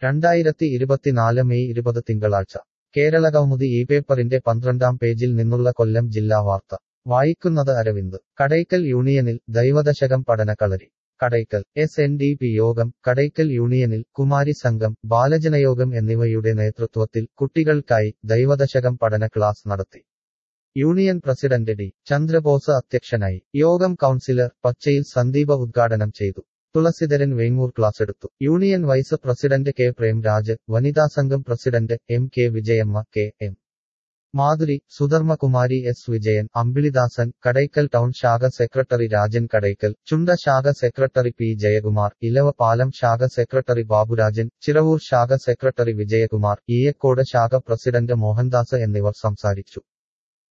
രണ്ടായിരത്തി ഇരുപത്തിനാല് മെയ് ഇരുപത് തിങ്കളാഴ്ച കേരള കൗമുദി ഈ പേപ്പറിന്റെ പന്ത്രണ്ടാം പേജിൽ നിന്നുള്ള കൊല്ലം ജില്ലാ വാർത്ത വായിക്കുന്നത് അരവിന്ദ് കടയ്ക്കൽ യൂണിയനിൽ ദൈവദശകം പഠനകളരി Kadakkal S N D P Yogam Kadakkal യൂണിയനിൽ കുമാരി സംഘം ബാലജനയോഗം എന്നിവയുടെ നേതൃത്വത്തിൽ കുട്ടികൾക്കായി ദൈവദശകം പഠന ക്ലാസ് നടത്തി യൂണിയൻ പ്രസിഡന്റ് ഡി ചന്ദ്രബോസ് അധ്യക്ഷനായി യോഗം കൗൺസിലർ പച്ചയിൽ സന്ദീപ ഉദ്ഘാടനം ചെയ്തു തുളസിധരൻ വേങ്ങൂർ ക്ലാസ് എടുത്തു union vice president K Premraj വനിതാ സംഘം president M K Vijayamma K M Madhuri Sudharmakumari S Vijayan Ambilidasan Kadakkal town ശാഖ സെക്രട്ടറി രാജൻ കടയ്ക്കൽ ചുണ്ട ശാഖ സെക്രട്ടറി പി ജയകുമാർ ഇലവ പാലം ശാഖ സെക്രട്ടറി ബാബുരാജൻ ചിറവൂർ ശാഖ സെക്രട്ടറി വിജയകുമാർ ഈയക്കോട് ശാഖ പ്രസിഡന്റ് മോഹൻദാസ് എന്നിവർ സംസാരിച്ചു